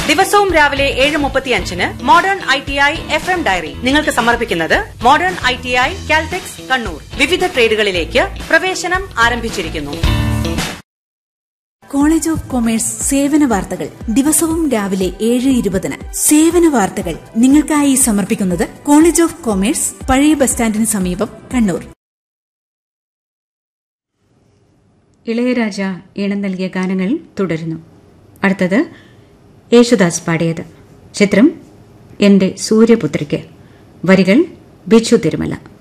ദിവസവും രാവിലെ ഏഴ് മുപ്പത്തിയഞ്ചിന് modern I T I F M diary നിങ്ങൾക്ക് സമർപ്പിക്കുന്നത് modern I T I Caltex Kannur വിവിധ ട്രേഡുകളിലേക്ക് പ്രവേശനം ആരംഭിച്ചിരിക്കുന്നു കോളേജ് ഓഫ് കൊമേഴ്സ് സേവന വാർത്തകൾ ദിവസവും രാവിലെ ഏഴ് ഇരുപതിന് സേവന വാർത്തകൾ നിങ്ങൾക്കായി സമർപ്പിക്കുന്നത് കോളേജ് ഓഫ് കൊമേഴ്സ് പഴയ ബസ് സ്റ്റാൻഡിന് സമീപം കണ്ണൂർ ഇളയരാജ ഈണം നൽകിയ ഗാനങ്ങൾ തുടരുന്നു അടുത്തത് യേശുദാസ് പാടിയത് ചിത്രം എന്റെ സൂര്യപുത്രിക്ക് വരികൾ ബിച്ചു തിരുമല